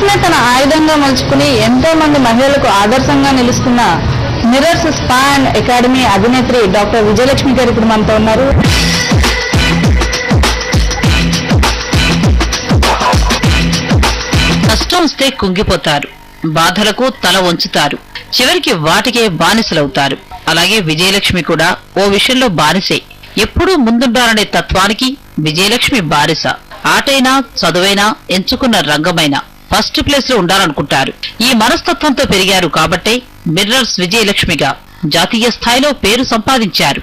నటన తన ఆయుధంగా మలుచుకుని ఎంతో మంది మహిళలకు ఆదర్శంగా నిలుస్తున్న మిరర్స్ స్పా అండ్ అకాడమీ అధినేత్రి డాక్టర్ విజయలక్ష్మి గారు ఇప్పుడు మనతో ఉన్నారు కష్టం వస్తే కుంగిపోతారు బాధలకు తల వంచుతారు చివరికి వాటికే బానిసలవుతారు అలాగే విజయలక్ష్మి కూడా ఓ విషయంలో బానిసే ఎప్పుడూ ముందుండాలనే తత్వానికి విజయలక్ష్మి బానిస ఆటైనా చదువైనా ఎంచుకున్న రంగమైనా ఫస్ట్ ప్లేస్ లో ఉండాలనుకుంటారు ఈ మనస్తత్వంతో పెరిగారు కాబట్టే మిర్రర్స్ విజయలక్ష్మిగా జాతీయ స్థాయిలో పేరు సంపాదించారు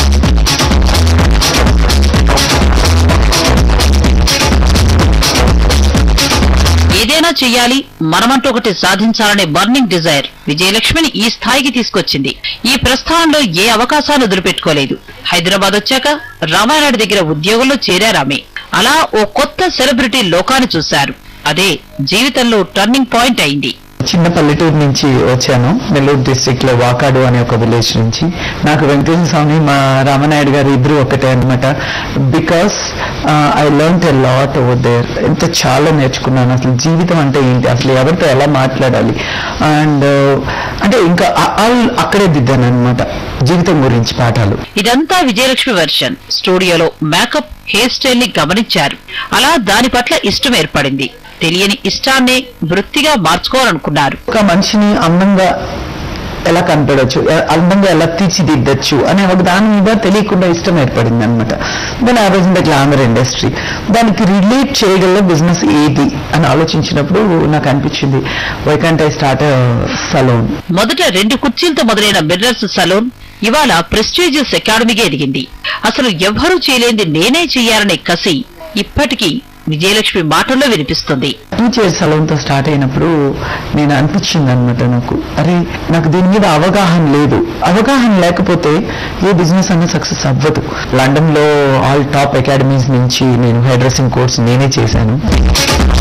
ఏదైనా చెయ్యాలి మనమంటూ ఒకటి సాధించాలనే బర్నింగ్ డిజైర్ విజయలక్ష్మిని ఈ స్థాయికి తీసుకొచ్చింది ఈ ప్రస్థానంలో ఏ అవకాశాన్ని వదిలిపెట్టుకోలేదు హైదరాబాద్ వచ్చాక రామానాయుడు దగ్గర ఉద్యోగంలో చేరారామె అలా ఓ కొత్త సెలబ్రిటీ లోకాన్ని చూశారు అదే జీవితంలో టర్నింగ్ పాయింట్ అయింది చిన్న పల్లెటూరు నుంచి వచ్చాను నెల్లూరు డిస్ట్రిక్ట్ లో వాకాడు అనే ఒక విలేజ్ నుంచి నాకు వెంకటేశ్వర స్వామి మా రామనాయుడు గారు ఇద్దరు ఒకటే అనమాట because I learn a lot over there ఎంత చాలా నేర్చుకున్నాను అసలు జీవితం అంటే ఏంటి అసలు ఎవరితో ఎలా మాట్లాడాలి అండ్ అంటే ఇంకా ఆ- ఆ- అక్కడే దిద్దాను అనమాట జీవితం గురించి పాఠాలు ఇదంతా విజయలక్ష్మి వెర్షన్ స్టూడియోలో మేకప్ హెయిర్ స్టైల్ ని గమనించారు అలా దాని పట్ల ఇష్టం ఏర్పడింది తెలియని ఇష్టాన్నే వృత్తిగా మార్చుకోవాలనుకున్నారు ఒక మనిషిని అందంగా ఎలా కనపడవచ్చు ఎ- అందంగా ఎలా తీర్చిదిద్దచ్చు అనే ఒక దాని మీద తెలియకుండా ఇష్టం ఏర్పడింది అనమాట then I was in the glamour industry దానికి రిలేట్ చేయగల బిజినెస్ ఏది అని ఆలోచించినప్పుడు నాకు అనిపించింది why can't I start salon మొదట రెండు కుర్చీలతో మొదలైన మిర్రర్స్ సలూన్ ఇవాళ ప్రెస్టీజియస్ అకాడమీగా ఎదిగింది అసలు ఎవ్వరూ చేయలేంది నేనే చెయ్యాలనే కసి ఇప్పటికీ విజయలక్ష్మి మాటల్లో వినిపిస్తుంది టూ చైర్ సలూన్ తో స్టార్ట్ అయినప్పుడు నేను అనిపించింది అనమాట నాకు అరే నాకు దీని మీద అవగాహన లేదు అవగాహన లేకపోతే ఏ బిజినెస్ అన్న సక్సెస్ అవ్వదు లండన్ లో ఆల్ టాప్ అకాడమీస్ నుంచి నేను హెయిర్ డ్రెస్సింగ్ కోర్స్ నేనే చేశాను